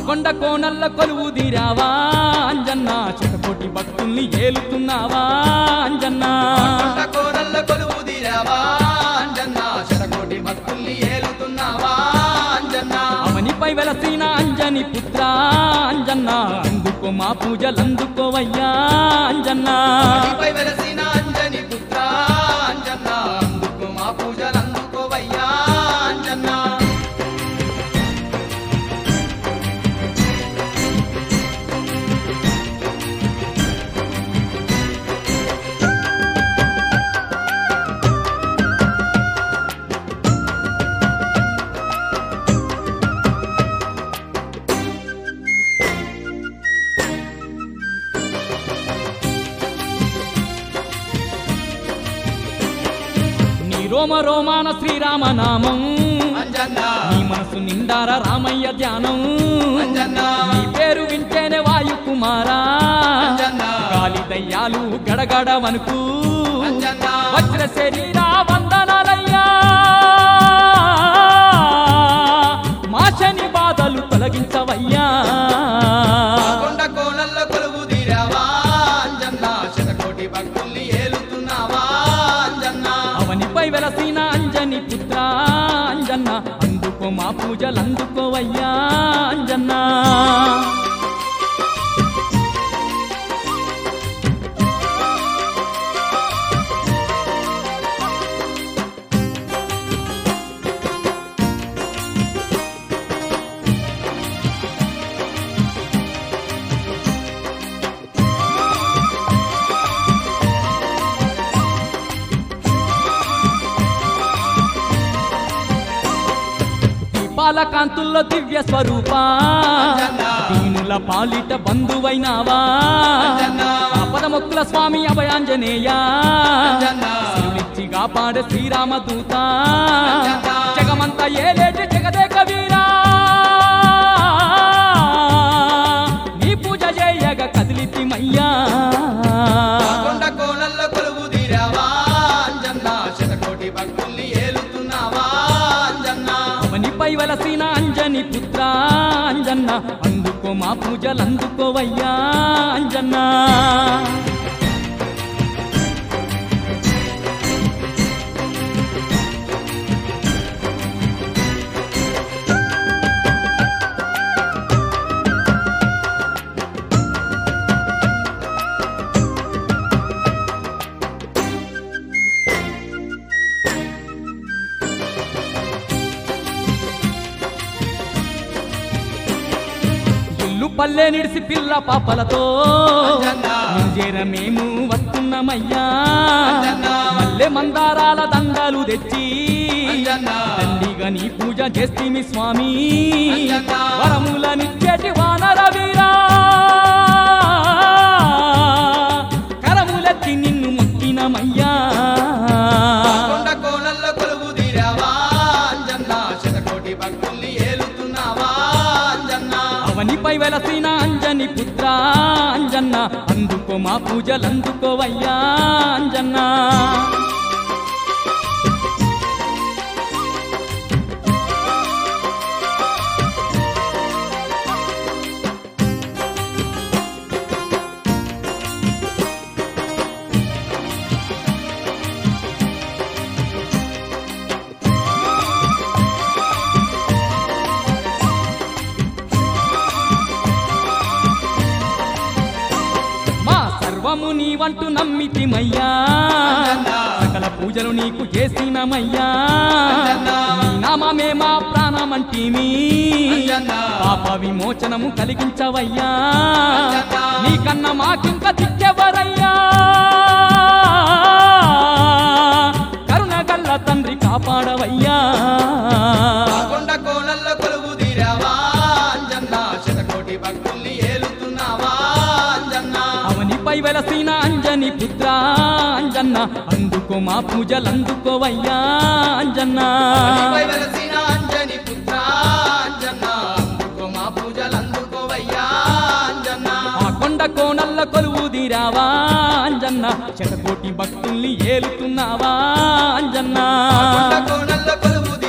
కొండ కోనల్ల కొలువు తీరావా అంజన్న చిటకోటి భక్తుల్ని ఏలుతున్నావా అంజన్న కొండ కోరల్ల కొలువు తీరావా అంజన్న శతకోటి భక్తుల్ని ఏలుతున్నావా అంజన్న అవనిపై వెలసిన అంజని పుత్ర అంజన్న అందుకో మా పూజలందుకోవయ్యా అంజన్న నీపై వెలసిన అంజని పుత్ర అంజన్న అందుకు మా పూజలు అందుకోవయ్యా అంజన్న నీ రోమ రోమాన శ్రీరామనామం అంజన్న నీ మనసు నిండార రామయ్య ధ్యానం అంజన్న నీ పేరు వింటేనే వాయు కుమారా అంజన్న గాలి దయ్యాలు గడగడ వణుకు అంజన్న వజ్ర శరీరా వందనాలయ్యా మా శని బాధలు తొలగించవయ్యా కొండ కోనల్ల కొలువు తీరావా అంజన్న శతకోటి భక్తుల్ని ఏలుతున్నావా అంజన్న అవనిపై వెలసిన అంజని పుత్ర అంజన్న అందుకో మా పూజలు అందుకోవయ్యా అంజన్న దీపాల కాంతుల్లో దివ్య స్వరూప అంజన్న. దీనుల పాలిట బంధువైనావా అంజన్న. పదముక్కుల స్వామి అభయాంజనేయ అంజన్న. సిరులిచ్చి కాపాడే శ్రీరామ దూత అంజన్న. జగమంతా ఏలేటి జగదేక వీరా నీ పూజ చేయగ కదిలితిమయ్యా కొండ కోనల్ల కొలువు తీరావా అంజన్న శతకోటి భక్తుల్ని ఏలుతున్నావా అంజన్న అవనిపై వలసిన అంజని పుత్ర అంజన్న అందుకో మా పూజలు అందుకోవయ్యా అంజన్న ఇల్లు పల్లె నిడిసి పిల్ల పాపలతో అంజన్న. నిజేర మేము వస్తున్నామయ్యా అంజన్న. మల్లె మందారాల దండాలు తెచ్చి అంజన్న. తండ్రిగా నీ పూజ చేస్తేమి స్వామి అంజన్న. వరములనిచ్చేటి వానర వీరా కరములెత్తి నిన్ను మొక్కినమయ్యా కొండ కోనల్ల కొలువు తీరావా అంజన్న శతకోటి భక్తుల్ని ఏలుతున్నావా అంజన్న అవనిపై వెలసిన అంజని పుత్ర అంజన్న అందుకో మా పూజలు అందుకోవయ్యా అంజన్న మా సర్వము నీవంటూ నమ్మితిమయ్యా అంజన్న. సకల పూజలు నీకు చేసినమయ్యా అంజన్న. నీ నామమే మా ప్రాణమంటిమి అంజన్న. పాప విమోచనము కలిగించవయ్యా అంజన్న. నీకన్న మాకింక దిక్కెవరయ్యా కరుణగల్ల తండ్రి కాపాడవయ్యా కొండ కోనల్ల కొలువు తీరావా అంజన్న శతకోటి భక్తుల్ని ఏలుతున్నావా అంజన్న అవనిపై వెలసిన అంజని పుత్ర అంజన్న అందుకో మా పూజలు అందుకోవయ్యా అంజన్న నీపై వెలసిన అంజని పుత్ర అంజన్న అందుకో మా పూజలు అందుకోవయ్యా అంజన్న ఆ కొండ కోనల్ల కొలువు తీరావా అంజన్న శతకోటి భక్తుల్ని ఏలుతున్నావా అంజన్న కొండ కోనల్ల కొలువు